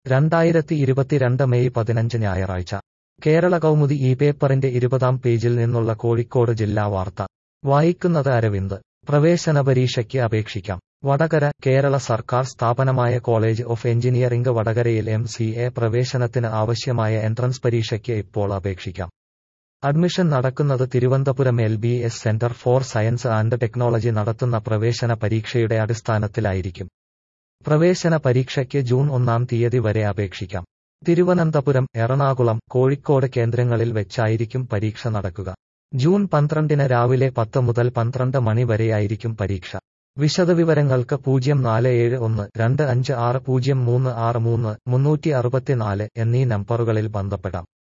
രണ്ടായിരത്തി ഇരുപത്തിരണ്ട് മെയ് പതിനഞ്ച് ഞായറാഴ്ച കേരള കൗമുദി ഈ പേപ്പറിന്റെ ഇരുപതാം പേജിൽ നിന്നുള്ള കോഴിക്കോട് ജില്ലാ വാർത്ത വായിക്കുന്നത് അരവിന്ദ് പ്രവേശന പരീക്ഷയ്ക്ക് അപേക്ഷിക്കാം വടകര കേരള സർക്കാർ സ്ഥാപനമായ കോളേജ് ഓഫ് എഞ്ചിനീയറിംഗ് വടകരയിൽ എം സി എ പ്രവേശനത്തിന് ആവശ്യമായ എൻട്രൻസ് പരീക്ഷയ്ക്ക് ഇപ്പോൾ അപേക്ഷിക്കാം അഡ്മിഷൻ നടക്കുന്നത് Thiruvananthapuram L B S centre for science and technology നടത്തുന്ന പ്രവേശന പരീക്ഷയുടെ അടിസ്ഥാനത്തിലായിരിക്കും പ്രവേശന പരീക്ഷയ്ക്ക് ജൂൺ ഒന്നാം തീയതി വരെ അപേക്ഷിക്കാം തിരുവനന്തപുരം എറണാകുളം കോഴിക്കോട് കേന്ദ്രങ്ങളിൽ വെച്ചായിരിക്കും പരീക്ഷ നടക്കുക ജൂൺ പന്ത്രണ്ടിന് രാവിലെ പത്ത് മുതൽ പന്ത്രണ്ട് മണി വരെയായിരിക്കും പരീക്ഷ വിശദവിവരങ്ങൾക്ക് പൂജ്യം നാല് ഏഴ് ഒന്ന് രണ്ട് അഞ്ച് ആറ് പൂജ്യം മൂന്ന് ആറ് മൂന്ന് മുന്നൂറ്റി അറുപത്തിനാല് എന്നീ നമ്പറുകളിൽ ബന്ധപ്പെടാം